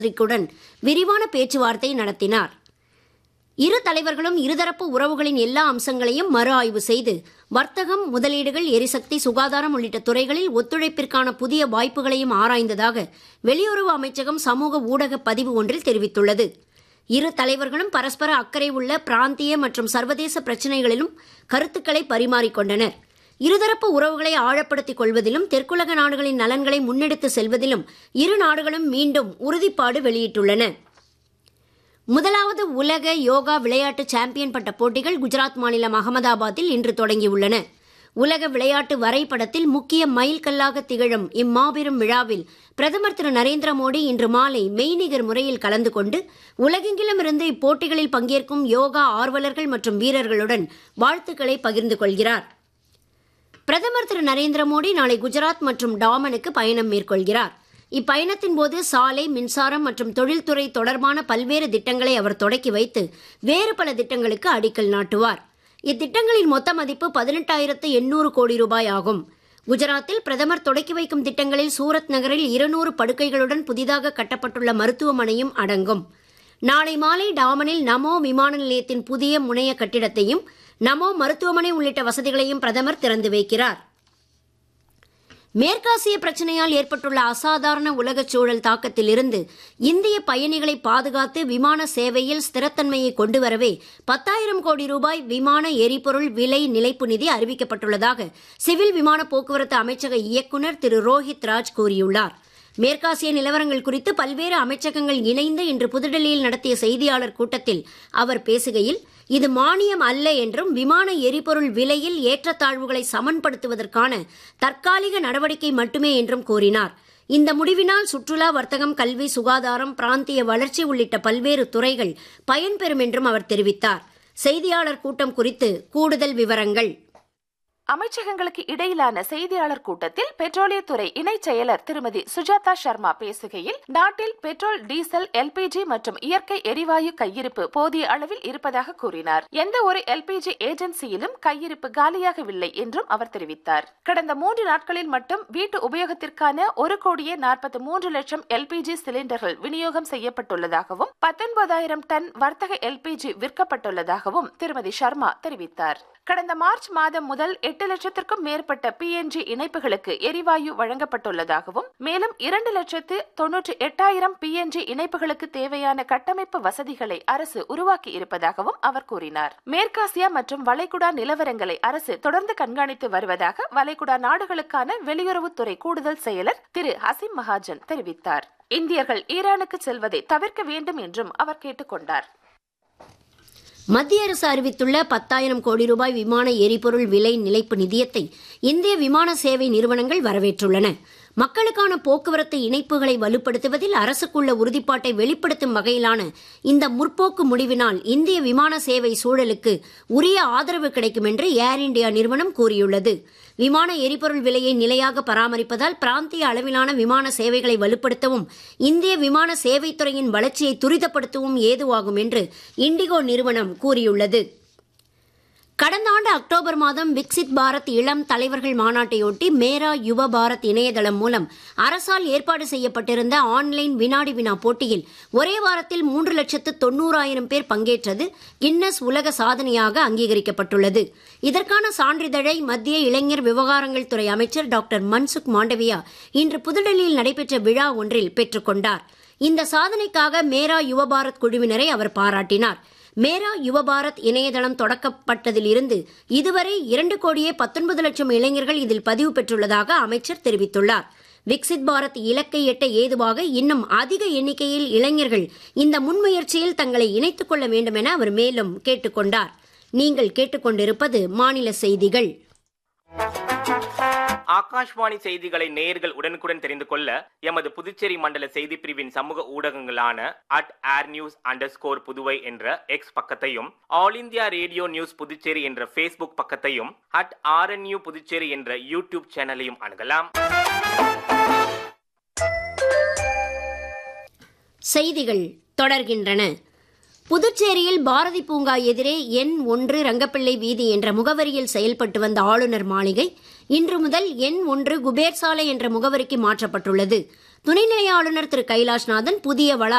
ரிக்குடன் விரிவான பேச்சுவார்த்தை நடத்தினார் இரு தலைவர்களும் இருதரப்பு உறவுகளின் எல்லா அம்சங்களையும் மறு ஆய்வு செய்து வர்த்தகம் முதலீடுகள் எரிசக்தி சுகாதாரம் உள்ளிட்ட துறைகளில் ஒத்துழைப்பிற்கான புதிய வாய்ப்புகளையும் ஆராய்ந்ததாக வெளியுறவு அமைச்சகம் சமூக ஊடக பதிவு ஒன்றில் தெரிவித்துள்ளது இரு தலைவர்களும் பரஸ்பர அக்கறை உள்ள பிராந்திய மற்றும் சர்வதேச பிரச்சினைகளிலும் கருத்துக்களை பரிமாறிக்கொண்டனர் இருதரப்பு உறவுகளை ஆழப்படுத்திக் கொள்வதிலும் தெற்குலக நாடுகளின் நலன்களை முன்னெடுத்து செல்வதிலும் இரு நாடுகளும் மீண்டும் உறுதிப்பாடு வெளியிட்டுள்ளன முதலாவது உலக யோகா விளையாட்டு சாம்பியன் பட்ட போட்டிகள் குஜராத் மாநிலம் அகமதாபாத்தில் இன்று தொடங்கியுள்ளன உலக விளையாட்டு வரைபடத்தில் முக்கிய மைல்கல்லாக திகழும் இம்மாபெரும் விழாவில் பிரதமர் திரு நரேந்திர மோடி இன்று மாலை மெய்நிகர் முறையில் கலந்து கொண்டு உலகெங்கிலும் இருந்து இப்போட்டிகளில் பங்கேற்கும் யோகா ஆர்வலர்கள் மற்றும் வீரர்களுடன் வாழ்த்துக்களை பகிர்ந்து கொள்கிறார் பிரதமர் திரு நரேந்திர மோடி நாளை குஜராத் மற்றும் டாமனுக்கு பயணம் மேற்கொள்கிறார் இப்பயணத்தின் போது சாலை மின்சாரம் மற்றும் தொழில்துறை தொடர்பான பல்வேறு திட்டங்களை அவர் தொடக்கி வைத்து வேறு பல திட்டங்களுக்கு அடிக்கல் நாட்டுவார் இத்திட்டங்களின் மொத்த மதிப்பு பதினெட்டாயிரத்து எண்ணூறு கோடி ரூபாய் ஆகும் குஜராத்தில் பிரதமர் தொடக்கி வைக்கும் திட்டங்களில் சூரத் நகரில் இருநூறு படுக்கைகளுடன் புதிதாக கட்டப்பட்டுள்ள மருத்துவமனையும் அடங்கும் நாளை மாலை டாமனில் நமோ விமான நிலையத்தின் புதிய முனைய கட்டிடத்தையும் நமோ மருத்துவமனை உள்ளிட்ட வசதிகளையும் பிரதமர் திறந்து வைக்கிறார் மேற்காசிய பிரச்சனையால் ஏற்பட்டுள்ள அசாதாரண உலகச் சூழல் தாக்கத்தில் இருந்து இந்திய பயணிகளை பாதுகாத்து விமான சேவையில் ஸ்திரத்தன்மையை கொண்டு வரவே பத்தாயிரம் கோடி ரூபாய் விமான எரிபொருள் விலை நிலைப்பு நிதி அறிவிக்கப்பட்டுள்ளதாக சிவில் விமான போக்குவரத்து அமைச்சக இயக்குநர் திரு ரோஹித் ராஜ் கூறியுள்ளார் மேற்காசிய நிலவரங்கள் குறித்து பல்வேறு அமைச்சகங்கள் இணைந்து இன்று புதுடெல்லியில் நடத்திய செய்தியாளர் கூட்டத்தில் அவர் பேசுகையில் இது மானியம் அல்ல என்றும் விமான எரிபொருள் விலையில் ஏற்றத்தாழ்வுகளை சமன்படுத்துவதற்கான தற்காலிக நடவடிக்கை மட்டுமே என்றும் கூறினார் இந்த முடிவினால் சுற்றுலா வர்த்தகம் கல்வி சுகாதாரம் பிராந்திய வளர்ச்சி உள்ளிட்ட பல்வேறு துறைகள் பயன்பெறும் என்றும் அவர் தெரிவித்தார் செய்தியாளர் கூட்டம் குறித்து கூடுதல் விவரங்கள் அமைச்சகங்களுக்கு இடையிலான செய்தியாளர் கூட்டத்தில் பெட்ரோலியத்துறை இணைச் செயலர் திருமதி சுஜாதா சர்மா பேசுகையில் நாட்டில் பெட்ரோல் டீசல் எல்பிஜி மற்றும் இயற்கை எரிவாயு கையிருப்பு போதிய அளவில் இருப்பதாக கூறினார் எந்த ஒரு எல்பிஜி ஏஜென்சியிலும் கையிருப்பு காலியாகவில்லை என்றும் அவர் தெரிவித்தார் கடந்த மூன்று நாட்களில் மட்டும் வீட்டு உபயோகத்திற்கான ஒரு கோடியே நாற்பத்தி மூன்று லட்சம் எல்பிஜி சிலிண்டர்கள் விநியோகம் செய்யப்பட்டுள்ளதாகவும் பத்தொன்பதாயிரம் டன் வர்த்தக எல்பிஜி விற்கப்பட்டுள்ளதாகவும் திருமதி சர்மா தெரிவித்தார் கடந்த மார்ச் மாதம் முதல் எட்டு லட்சத்திற்கும் மேற்பட்ட பிஎன்ஜி இணைப்புகளுக்கு எரிவாயு வழங்கப்பட்டுள்ளதாகவும் மேலும் இரண்டு லட்சத்து தொன்னூற்றி எட்டாயிரம் பிஎன்ஜி இணைப்புகளுக்கு தேவையான கட்டமைப்பு வசதிகளை அரசு உருவாக்கி இருப்பதாகவும் அவர் கூறினார் மேற்காசியா மற்றும் வளைகுடா நிலவரங்களை அரசு தொடர்ந்து கண்காணித்து வருவதாக வளைகுடா நாடுகளுக்கான வெளியுறவுத்துறை கூடுதல் செயலர் திரு ஹசிம் மகாஜன் தெரிவித்தார் இந்தியர்கள் ஈரானுக்கு செல்வதை தவிர்க்க வேண்டும் என்றும் அவர் கேட்டுக்கொண்டார் மத்திய அரசு அறிவித்துள்ள பத்தாயிரம் கோடி ரூபாய் விமான எரிபொருள் விலை நிலைப்பு நிதியத்தை இந்திய விமான சேவை நிறுவனங்கள் வரவேற்றுள்ளன மக்களுக்கான போக்குவரத்து இணைப்புகளை வலுப்படுத்துவதில் அரசுக்குள்ள உறுதிப்பாட்டை வெளிப்படுத்தும் வகையிலான இந்த முற்போக்கு முடிவினால் இந்திய விமான சேவை சூழலுக்கு உரிய ஆதரவு கிடைக்கும் என்று ஏர் இண்டியா நிறுவனம் கூறியுள்ளது விமான எரிபொருள் விலையை நிலையாக பராமரிப்பதால் பிராந்திய அளவிலான விமான சேவைகளை வலுப்படுத்தவும் இந்திய விமான சேவைத்துறையின் வளர்ச்சியை துரிதப்படுத்தவும் ஏதுவாகும் என்று இண்டிகோ நிறுவனம் கூறியுள்ளது கடந்த ஆண்டு அக்டோபர் மாதம் விக்சித் பாரத் இளம் தலைவர்கள் மாநாட்டையொட்டி மேரா யுவ பாரத் இணையதளம் மூலம் அரசால் ஏற்பாடு செய்யப்பட்டிருந்த ஆன்லைன் வினாடி வினா போட்டியில் ஒரே வாரத்தில் மூன்று லட்சத்து தொண்ணூறாயிரம் பேர் பங்கேற்றது கின்னஸ் உலக சாதனையாக அங்கீகரிக்கப்பட்டுள்ளது இதற்கான சான்றிதழை மத்திய இளைஞர் விவகாரங்கள் துறை அமைச்சர் டாக்டர் மன்சுக் மாண்டவியா இன்று புதுடெல்லியில் நடைபெற்ற விழா ஒன்றில் பெற்றுக்கொண்டார் இந்த சாதனைக்காக மேரா யுவ பாரத் குழுவினரை அவர் பாராட்டினார் மேரா யுவபாரத் இணையதளம் தொடக்கப்பட்டதில் இருந்து இதுவரை இரண்டு கோடியே பத்தொன்பது லட்சம் இளைஞர்கள் இதில் பதிவு பெற்றுள்ளதாக அமைச்சர் தெரிவித்துள்ளார் விக்சித் பாரத் இலக்கை எட்ட ஏதுவாக இன்னும் அதிக எண்ணிக்கையில் இளைஞர்கள் இந்த முன்முயற்சியில் தங்களை இணைத்துக் கொள்ள வேண்டும் என அவர் மேலும் கேட்டுக்கொண்டார் நீங்கள் கேட்டுக்கொண்டிருப்பது மாநில செய்திகள் ஆகாஷ்வாணி செய்திகளை நேயர்கள் உடனுக்குடன் தெரிந்து கொள்ள எமது புதுச்சேரி மண்டல செய்தி பிரிவின் சமூக ஊடகங்களான at air news under score Puduvai என்ற எக்ஸ் பக்கத்தையும் All India Radio News Puducherry என்ற ஃபேஸ்புக் பக்கத்தையும் அட் ஆர்என்யூ புதுச்சேரி என்ற யூடியூப் சேனலையும் அணுகலாம் செய்திகள் தொடர்கின்றன புதுச்சேரியில் பாரதி பூங்கா எதிரே எண் ஒன்று ரங்கப்பிள்ளை வீதி என்ற முகவரியில் செயல்பட்டு வந்த ஆளுநர் மாளிகை இன்று முதல் எண் ஒன்று குபேர் சாலை என்ற முகவரிக்கு மாற்றப்பட்டுள்ளது துணைநிலை ஆளுநர் திரு கைலாஷ்நாதன் புதிய வளாக